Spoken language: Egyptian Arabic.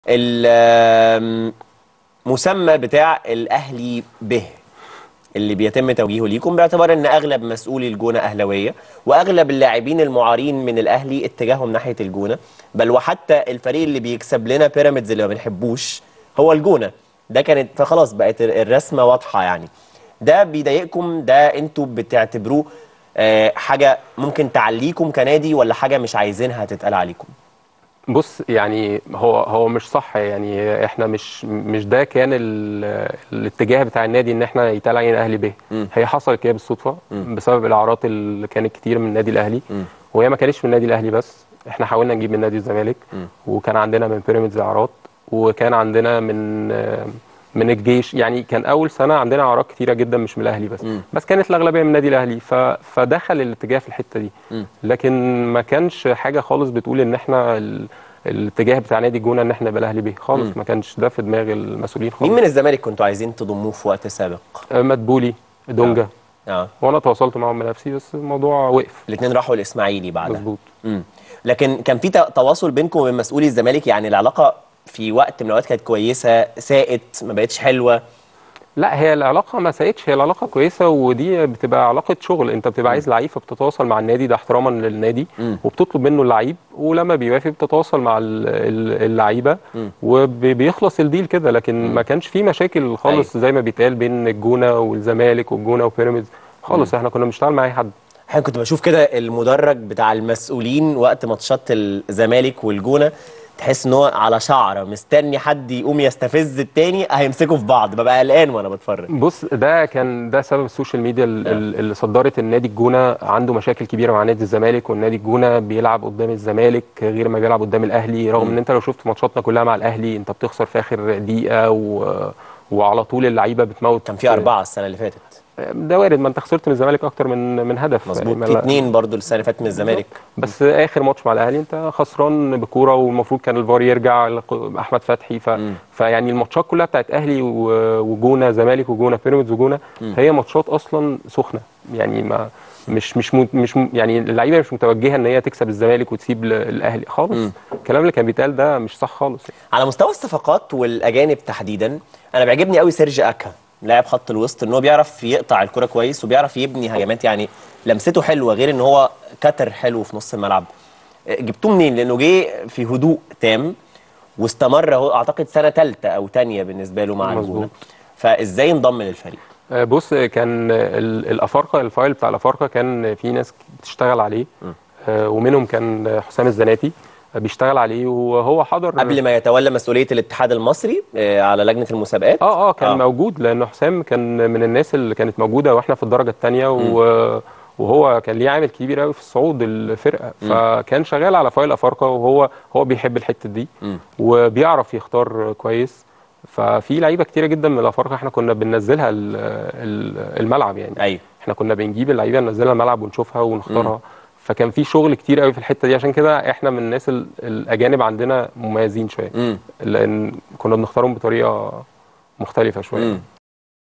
المسمى بتاع الاهلي به اللي بيتم توجيهه ليكم باعتبار ان اغلب مسؤولي الجونه اهلاويه واغلب اللاعبين المعارين من الاهلي اتجاههم ناحيه الجونه بل وحتى الفريق اللي بيكسب لنا بيراميدز اللي ما بنحبوش هو الجونه ده كانت فخلاص بقت الرسمه واضحه يعني ده بيضايقكم ده انتوا بتعتبروه آه، حاجه ممكن تعليكم كنادي ولا حاجه مش عايزينها تتقال عليكم بص يعني هو هو مش صح يعني احنا مش مش ده كان ال- الاتجاه بتاع النادي ان احنا يتقال علينا اهلي به هي حصلت كده بالصدفه بسبب الاعارات اللي كانت كتير من النادي الاهلي وهي ما كانتش من النادي الاهلي بس احنا حاولنا نجيب من نادي الزمالك وكان عندنا من بيراميدز اعارات وكان عندنا من من الجيش يعني كان اول سنه عندنا اعارات كتيره جدا مش من الاهلي بس بس كانت الاغلبيه من النادي الاهلي ف... فدخل الاتجاه في الحته دي لكن ما كانش حاجه خالص بتقول ان احنا ال... الاتجاه بتاع نادي الجونه ان احنا يبقى الاهلي بيه خالص ما كانش ده في دماغ المسؤولين خالص مين من الزمالك كنتوا عايزين تضموه في وقت سابق آه، مدبولي دونجا اه وانا تواصلت معاهم بنفسي بس الموضوع وقف الاثنين راحوا الاسماعيلي بعدها مظبوط مم. لكن كان في ت- تواصل بينكم وبين مسؤولي الزمالك يعني العلاقه في وقت من الاوقات كانت كويسه ساءت ما بقتش حلوه لا هي العلاقه ما ساءتش هي العلاقه كويسه ودي بتبقى علاقه شغل انت بتبقى عايز لعيب فبتتواصل مع النادي ده احتراما للنادي وبتطلب منه اللعيب ولما بيوافق بتتواصل مع ال- ال- اللعيبه وبيخلص الديل كده لكن ما كانش في مشاكل خالص زي ما بيتقال بين الجونه والزمالك والجونه وبيراميدز خالص احنا كنا بنشتغل مع اي حد احيانا كنت بشوف كده المدرج بتاع المسؤولين وقت ماتشات الزمالك والجونه تحس ان هو على شعره مستني حد يقوم يستفز التاني هيمسكوا في بعض ببقى قلقان وانا بتفرج بص ده كان ده سبب السوشيال ميديا ال- ال- اللي صدرت النادي الجونه عنده مشاكل كبيره مع نادي الزمالك والنادي الجونه بيلعب قدام الزمالك غير ما بيلعب قدام الاهلي رغم ان انت لو شفت ماتشاتنا كلها مع الاهلي انت بتخسر في اخر دقيقه و... وعلى طول اللعيبه بتموت كان في اربعه السنه اللي فاتت ده وارد ما انت خسرت من الزمالك اكتر من من هدف مظبوط يعني في ما- اثنين برضو السنه اللي فاتت من الزمالك بس اخر ماتش مع الاهلي انت خسران بكوره والمفروض كان الفار يرجع لق- احمد فتحي ف... فيعني الماتشات كلها بتاعت اهلي و- وجونه زمالك وجونه بيراميدز وجونه هي ماتشات اصلا سخنه يعني ما مش مش م... مش م... يعني اللعيبه مش متوجهه ان هي تكسب الزمالك وتسيب ل- الاهلي خالص الكلام اللي كان بيتقال ده مش صح خالص يعني. على مستوى الصفقات والاجانب تحديدا انا بيعجبني قوي سيرج اكا لاعب خط الوسط ان هو بيعرف يقطع الكره كويس وبيعرف يبني هجمات يعني لمسته حلوه غير ان هو كتر حلو في نص الملعب جبتوه منين لانه جه في هدوء تام واستمر هو اعتقد سنه ثالثه او ثانيه بالنسبه له مع مظبوط. الجونه فازاي انضم للفريق آه، بص كان ال- الافارقه الفايل بتاع الافارقه كان في ناس بتشتغل عليه آه، ومنهم كان حسام الزناتي آه، بيشتغل عليه وهو حضر قبل ما يتولى مسؤوليه الاتحاد المصري آه، على لجنه المسابقات اه اه كان آه. آه. موجود لان حسام كان من الناس اللي كانت موجوده واحنا في الدرجه الثانيه و... وهو كان ليه عامل كبير قوي في الصعود الفرقه فكان شغال على فايل افارقه وهو هو بيحب الحته دي وبيعرف يختار كويس ففي لعيبه كتيره جدا من الافارقه احنا كنا بننزلها ال- ال- الملعب يعني ايوه احنا كنا بنجيب اللعيبه ننزلها الملعب ونشوفها ونختارها فكان في شغل كتير قوي في الحته دي عشان كده احنا من الناس ال- الاجانب عندنا مميزين شويه مم. لان كنا بنختارهم بطريقه مختلفه شويه مم.